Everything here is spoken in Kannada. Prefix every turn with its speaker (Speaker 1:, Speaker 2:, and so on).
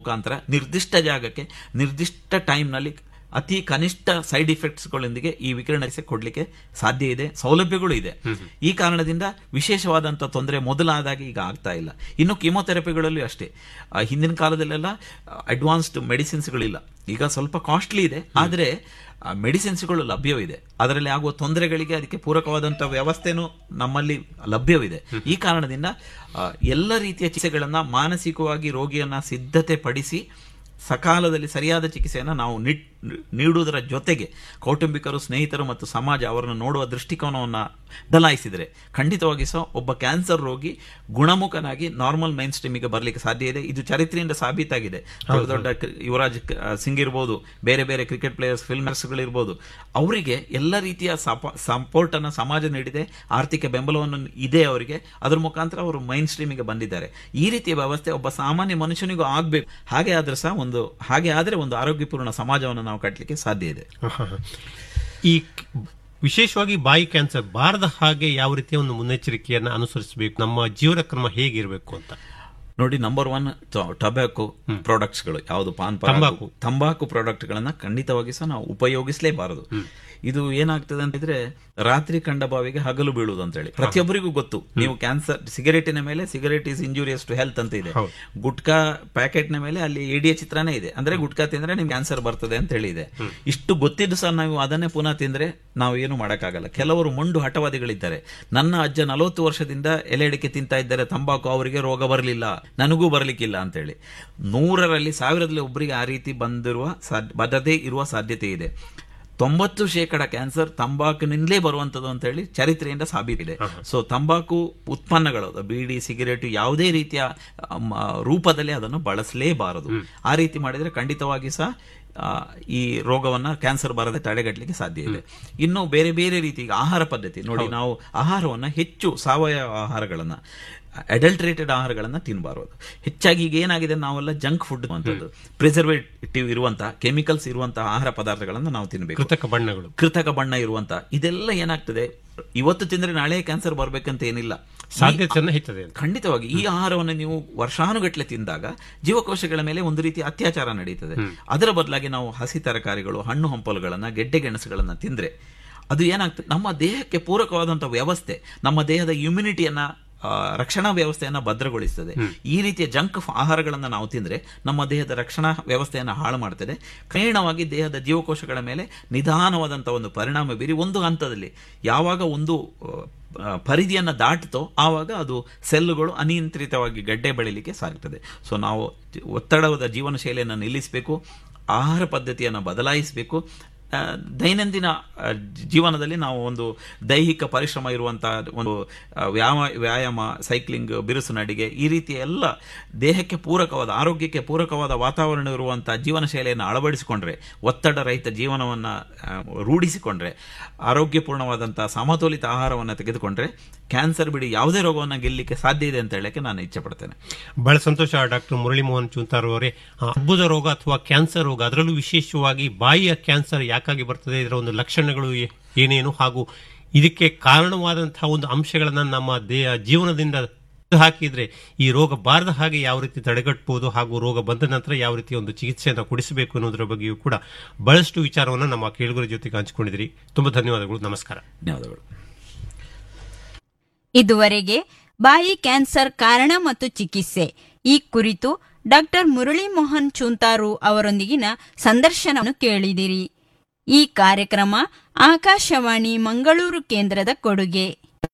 Speaker 1: ಮುಖಾಂತರ ನಿರ್ದಿಷ್ಟ ಜಾಗಕ್ಕೆ ನಿರ್ದಿಷ್ಟ ಟೈಮ್ನಲ್ಲಿ ಅತಿ ಕನಿಷ್ಠ ಸೈಡ್ ಇಫೆಕ್ಟ್ಸ್ಗಳೊಂದಿಗೆ ಈ ವಿಕಿರಣ ಚಿಕಿತ್ಸೆ ಕೊಡ್ಲಿಕ್ಕೆ ಸಾಧ್ಯ ಇದೆ ಸೌಲಭ್ಯಗಳು ಇದೆ ಈ ಕಾರಣದಿಂದ ವಿಶೇಷವಾದಂಥ ತೊಂದರೆ ಮೊದಲಾದಾಗಿ ಈಗ ಆಗ್ತಾ ಇಲ್ಲ ಇನ್ನು ಕೀಮೋಥೆರಪಿಗಳಲ್ಲೂ ಅಷ್ಟೇ ಆ, ಹಿಂದಿನ ಕಾಲದಲ್ಲೆಲ್ಲ ಅಡ್ವಾನ್ಸ್ಡ್ ಮೆಡಿಸಿನ್ಸ್ಗಳಿಲ್ಲ ಈಗ ಸ್ವಲ್ಪ ಕಾಸ್ಟ್ಲಿ ಇದೆ ಆದರೆ ಮೆಡಿಸಿನ್ಸ್ಗಳು ಲಭ್ಯವಿದೆ ಅದರಲ್ಲಿ ಆಗುವ ತೊಂದರೆಗಳಿಗೆ ಅದಕ್ಕೆ ಪೂರಕವಾದಂಥ ವ್ಯವಸ್ಥೆನೂ ನಮ್ಮಲ್ಲಿ ಲಭ್ಯವಿದೆ ಈ ಕಾರಣದಿಂದ ಆ, ಎಲ್ಲ ರೀತಿಯ ಚಿಕಿತ್ಸೆಗಳನ್ನ ಮಾನಸಿಕವಾಗಿ ರೋಗಿಯನ್ನ ಸಿದ್ಧತೆ ಪಡಿಸಿ ಸಕಾಲದಲ್ಲಿ ಸರಿಯಾದ ಚಿಕಿತ್ಸೆಯನ್ನು ನಾವು ನಿಟ್ ನೀಡುವುದರ ಜೊತೆಗೆ ಕೌಟುಂಬಿಕರು ಸ್ನೇಹಿತರು ಮತ್ತು ಸಮಾಜ ಅವರನ್ನು ನೋಡುವ ದೃಷ್ಟಿಕೋನವನ್ನು ಬದಲಾಯಿಸಿದರೆ ಖಂಡಿತವಾಗಿ ಸಹ ಒಬ್ಬ ಕ್ಯಾನ್ಸರ್ ರೋಗಿ ಗುಣಮುಖನಾಗಿ ನಾರ್ಮಲ್ ಮೈನ್ ಸ್ಟ್ರೀಮಿಗೆ ಬರಲಿಕ್ಕೆ ಸಾಧ್ಯ ಇದೆ ಇದು ಚರಿತ್ರೆಯಿಂದ ಸಾಬೀತಾಗಿದೆ ದೊಡ್ಡ ದೊಡ್ಡ ಕ- ಯುವರಾಜ್ ಕ- ಸಿಂಗ್ ಇರ್ಬೋದು ಬೇರೆ ಬೇರೆ ಕ್ರಿಕೆಟ್ ಪ್ಲೇಯರ್ಸ್ ಫಿಲ್ಮರ್ಸ್ಗಳಿರ್ಬೋದು ಅವರಿಗೆ ಎಲ್ಲ ರೀತಿಯ ಸಪೋರ್ಟ್ ಅನ್ನು ಸಮಾಜ ನೀಡಿದೆ ಆರ್ಥಿಕ ಬೆಂಬಲವನ್ನು ಇದೆ ಅವರಿಗೆ ಅದ್ರ ಮುಖಾಂತರ ಅವರು ಮೈನ್ ಸ್ಟ್ರೀಮಿಗೆ ಬಂದಿದ್ದಾರೆ ಈ ರೀತಿಯ ವ್ಯವಸ್ಥೆ ಒಬ್ಬ ಸಾಮಾನ್ಯ ಮನುಷ್ಯನಿಗೂ ಆಗಬೇಕು ಹಾಗೆ ಆದ್ರೆ ಸಹ ಒಂದು ಹಾಗೆ ಆದರೆ ಒಂದು ಆರೋಗ್ಯಪೂರ್ಣ ಸಮಾಜವನ್ನು ನಾವು ಕಟ್ಟಲಿಕ್ಕೆ ಸಾಧ್ಯ ಇದೆ
Speaker 2: ಈ ಕ್- ವಿಶೇಷವಾಗಿ ಬಾಯಿ ಕ್ಯಾನ್ಸರ್ ಬಾರದ ಹಾಗೆ ಯಾವ ರೀತಿಯ ಒಂದು ಮುನ್ನೆಚ್ಚರಿಕೆಯನ್ನ ಅನುಸರಿಸಬೇಕು ನಮ್ಮ ಜೀವನ ಕ್ರಮ ಹೇಗಿರಬೇಕು ಅಂತ
Speaker 1: ನೋಡಿ ನಂಬರ್ ಒನ್ ಟೊಬ್ಯಾಕೊ ಪ್ರಾಡಕ್ಟ್ಸ್ಗಳು ಯಾವುದು ಪಾನ್ ಪರಾಗು,
Speaker 2: ತಂಬಾಕು.
Speaker 1: ತಂಬಾಕು ಪ್ರಾಡಕ್ಟ್ಗಳನ್ನ ಖಂಡಿತವಾಗಿ ಸಹ ನಾವು ಉಪಯೋಗಿಸಲೇಬಾರದು ಇದು ಏನಾಗ್ತದೆ ಅಂತಿದ್ರೆ ರಾತ್ರಿ ಕಂಡ ಬಾವಿಗೆ ಹಗಲು ಬೀಳುವುದು ಅಂತ ಹೇಳಿ ಪ್ರತಿಯೊಬ್ಬರಿಗೂ ಗೊತ್ತು ನೀವು ಕ್ಯಾನ್ಸರ್ ಸಿಗರೇಟಿನ ಮೇಲೆ cigarette is injurious to health ಅಂತ ಇದೆ
Speaker 2: ಹೌದು.
Speaker 1: ಗುಟ್ಕಾ ಪ್ಯಾಕೆಟ್ ನ ಮೇಲೆ ಅಲ್ಲಿ ಎಡಿಯ ಚಿತ್ರನೇ ಇದೆ ಅಂದ್ರೆ ಗುಟ್ಕಾ ತಿಂದ್ರೆ ನಿಮ್ಗೆ ಕ್ಯಾನ್ಸರ್ ಬರ್ತದೆ ಅಂತ ಹೇಳಿ ಇದೆ ಇಷ್ಟು ಗೊತ್ತಿದ್ದು ಸಹ ನಾವು ಅದನ್ನೇ ಪುನಃ ತಿಂದ್ರೆ ನಾವು ಏನು ಮಾಡಕ್ಕಾಗಲ್ಲ ಕೆಲವರು ಮೊಂಡು ಹಠವಾದಿಗಳಿದ್ದಾರೆ ನನ್ನ ಅಜ್ಜ ನಲವತ್ತು ವರ್ಷದಿಂದ ಎಲೆ ಅಡಿಕೆ ತಿಂತಾ ಇದ್ದಾರೆ ತಂಬಾಕು ಅವರಿಗೆ ರೋಗ ಬರಲಿಲ್ಲ ನನಗೂ ಬರಲಿಕ್ಕಿಲ್ಲ ಅಂತ ಹೇಳಿ ನೂರರಲ್ಲಿ ಸಾವಿರದಲ್ಲಿ ಒಬ್ಬರಿಗೆ ಆ ರೀತಿ ಬಂದಿರುವ ಸಾಧ್ಯ ಬರದೇ ಇರುವ ಸಾಧ್ಯತೆ ಇದೆ ತೊಂಬತ್ತು ಶೇಕಡ ಕ್ಯಾನ್ಸರ್ ತಂಬಾಕಿನಿಂದಲೇ ಬರುವಂತದ್ದು ಅಂತ ಹೇಳಿ ಚರಿತ್ರೆಯಿಂದ ಸಾಬೀತಿದೆ ಸೊ ತಂಬಾಕು ಉತ್ಪನ್ನಗಳು ಅದು ಬೀಡಿ ಸಿಗರೇಟ್ ಯಾವುದೇ ರೀತಿಯ ಅಮ್, ರೂಪದಲ್ಲಿ ಅದನ್ನು ಬಳಸಲೇಬಾರದು ಆ ರೀತಿ ಮಾಡಿದ್ರೆ ಖಂಡಿತವಾಗಿ ಸಹ ಆ, ಈ ರೋಗವನ್ನ ಕ್ಯಾನ್ಸರ್ ಬರದೆ ತಡೆಗಟ್ಟಲಿಕ್ಕೆ ಸಾಧ್ಯ ಇದೆ ಇನ್ನು ಬೇರೆ ಬೇರೆ ರೀತಿ ಈಗ ಆಹಾರ ಪದ್ಧತಿ ನೋಡಿ ನಾವು ಆಹಾರವನ್ನ ಹೆಚ್ಚು ಸಾವಯವ ಆಹಾರಗಳನ್ನ ಅಡಲ್ಟ್ರೇಟೆಡ್ ಆಹಾರಗಳನ್ನ ತಿನ್ನಬಾರದು ಹೆಚ್ಚಾಗಿ ಈಗ ಏನಾಗಿದೆ ನಾವೆಲ್ಲ ಜಂಕ್ ಫುಡ್ ಅಂತದ್ದು ಪ್ರಿಸರ್ವೇಟಿವ್ ಇರುವಂತಹ ಕೆಮಿಕಲ್ಸ್ ಇರುವಂತಹ ಆಹಾರ ಪದಾರ್ಥಗಳನ್ನು ನಾವು ತಿನ್ನಬೇಕು
Speaker 2: ಕೃತಕ ಬಣ್ಣಗಳು
Speaker 1: ಕೃತಕ ಬಣ್ಣ ಇರುವಂತ ಇದೆಲ್ಲ ಏನಾಗ್ತದೆ ಇವತ್ತು ತಿಂದ್ರೆ ನಾಳೆ ಕ್ಯಾನ್ಸರ್ ಬರ್ಬೇಕಂತ ಏನಿಲ್ಲ
Speaker 2: ಸಾಧ್ಯತೆಯನ್ನ ಹೆಚ್ಚಿದೆ ಅಂತ
Speaker 1: ಖಂಡಿತವಾಗಿ ಈ ಆಹಾರವನ್ನು ನೀವು ವರ್ಷಾನುಗಟ್ಟಲೆ ತಿಂದಾಗ ಜೀವಕೋಶಗಳ ಮೇಲೆ ಒಂದು ರೀತಿಯ ಅತ್ಯಾಚಾರ ನಡೀತದೆ ಅದರ ಬದಲಾಗಿ ನಾವು ಹಸಿ ತರಕಾರಿಗಳು ಹಣ್ಣು ಹಂಪಲುಗಳನ್ನ ಗೆಡ್ಡೆ ಗೆಣಸುಗಳನ್ನ ತಿಂದ್ರೆ ಅದು ಏನಾಗ್ತದೆ ನಮ್ಮ ದೇಹಕ್ಕೆ ಪೂರಕವಾದಂತಹ ವ್ಯವಸ್ಥೆ ನಮ್ಮ ದೇಹದ ಇಮ್ಯುನಿಟಿಯನ್ನ ಆ, ರಕ್ಷಣಾ ವ್ಯವಸ್ಥೆಯನ್ನ ಭದ್ರಗೊಳಿಸ್ತದೆ ಈ ರೀತಿಯ ಜಂಕ್ ಆಹಾರಗಳನ್ನು ನಾವು ತಿಂದ್ರೆ ನಮ್ಮ ದೇಹದ ರಕ್ಷಣಾ ವ್ಯವಸ್ಥೆಯನ್ನು ಹಾಳು ಮಾಡ್ತದೆ ಕ್ರಮೇಣವಾಗಿ ದೇಹದ ಜೀವಕೋಶಗಳ ಮೇಲೆ ನಿಧಾನವಾದಂತಹ ಒಂದು ಪರಿಣಾಮ ಬೀರಿ ಒಂದು ಹಂತದಲ್ಲಿ ಯಾವಾಗ ಒಂದು ಆ, ಪರಿಧಿಯನ್ನು ದಾಟ್ತೋ ಆವಾಗ ಅದು ಸೆಲ್ಲುಗಳು ಅನಿಯಂತ್ರಿತವಾಗಿ ಗಡ್ಡೆ ಬೆಳಿಲಿಕ್ಕೆ ಸಾಗ್ತದೆ ಸೊ ನಾವು ಜಿ- ಒತ್ತಡದ ಜೀವನ ಶೈಲಿಯನ್ನು ನಿಲ್ಲಿಸಬೇಕು ಆಹಾರ ಪದ್ಧತಿಯನ್ನು ಬದಲಾಯಿಸಬೇಕು ಆ, ದೈನಂದಿನ ಆ, ಜಿ- ಜೀವನದಲ್ಲಿ ನಾವು ಒಂದು ದೈಹಿಕ ಪರಿಶ್ರಮ ಇರುವಂತಹ ಒಂದು ಆ, ವ್ಯಾಯಾಮ ವ್ಯಾಯಾಮ ಸೈಕ್ಲಿಂಗ್ ಬಿರುಸು ನಡಿಗೆ ಈ ರೀತಿಯ ಎಲ್ಲ ದೇಹಕ್ಕೆ ಪೂರಕವಾದ ಆರೋಗ್ಯಕ್ಕೆ ಪೂರಕವಾದ ವಾತಾವರಣ ಇರುವಂತಹ ಜೀವನ ಶೈಲಿಯನ್ನು ಅಳವಡಿಸಿಕೊಂಡ್ರೆ ಒತ್ತಡ ರಹಿತ ಜೀವನವನ್ನು ಆ, ರೂಢಿಸಿಕೊಂಡ್ರೆ ಆರೋಗ್ಯಪೂರ್ಣವಾದಂತಹ ಸಮತೋಲಿತ ಆಹಾರವನ್ನು ತೆಗೆದುಕೊಂಡ್ರೆ ಕ್ಯಾನ್ಸರ್ ಬಿಡಿ ಯಾವುದೇ ರೋಗವನ್ನು ಗೆಲ್ಲಲಿಕ್ಕೆ ಸಾಧ್ಯ ಇದೆ ಅಂತ ಹೇಳಕ್ಕೆ ನಾನು ಇಚ್ಛೆ ಪಡ್ತೇನೆ
Speaker 2: ಬಹಳ ಸಂತೋಷ ಡಾಕ್ಟರ್ ಮುರಳಿ ಮೋಹನ್ ಚೂಂತಾರ್ ಅವರೇ ಆ, ಅರ್ಬುದ ರೋಗ ಅಥವಾ ಕ್ಯಾನ್ಸರ್ ರೋಗ ಅದರಲ್ಲೂ ವಿಶೇಷವಾಗಿ ಬಾಯಿಯ ಕ್ಯಾನ್ಸರ್ ಯಾಕಾಗಿ ಬರ್ತದೆ ಇದರ ಒಂದು ಲಕ್ಷಣಗಳು ಏ- ಏನೇನು ಹಾಗೂ ಇದಕ್ಕೆ ಕಾರಣವಾದಂತಹ ಒಂದು ಅಂಶಗಳನ್ನ ನಮ್ಮ ದೇಹ ಜೀವನದಿಂದ ತೆಗೆದು ಹಾಕಿದ್ರೆ ಈ ರೋಗ ಬಾರದ ಹಾಗೆ ಯಾವ ರೀತಿ ತಡೆಗಟ್ಟಬಹುದು ಹಾಗೂ ರೋಗ ಬಂದ ನಂತರ ಯಾವ ರೀತಿ ಒಂದು ಚಿಕಿತ್ಸೆಯನ್ನು ಕೊಡಿಸಬೇಕು ಅನ್ನೋದರ ಬಗ್ಗೆಯೂ ಕೂಡ ಬಹಳಷ್ಟು ವಿಚಾರವನ್ನು ನಮ್ಮ ಕೇಳುಗರ ಜೊತೆಗೆ ಹಂಚಿಕೊಂಡಿದ್ದೀರಿ ತುಂಬಾ ಧನ್ಯವಾದಗಳು ನಮಸ್ಕಾರ
Speaker 1: ಧನ್ಯವಾದಗಳು
Speaker 3: ಇದುವರೆಗೆ ಬಾಯಿ ಕ್ಯಾನ್ಸರ್ ಕಾರಣ ಮತ್ತು ಚಿಕಿತ್ಸೆ ಈ ಕುರಿತು ಡಾಕ್ಟರ್ ಮುರಳಿ ಮೋಹನ್ ಚೂಂತಾರು ಅವರೊಂದಿಗಿನ ಸಂದರ್ಶನವನ್ನು ಕೇಳಿದಿರಿ ಈ ಕಾರ್ಯಕ್ರಮ ಆಕಾಶವಾಣಿ ಮಂಗಳೂರು ಕೇಂದ್ರದ ಕೊಡುಗೆ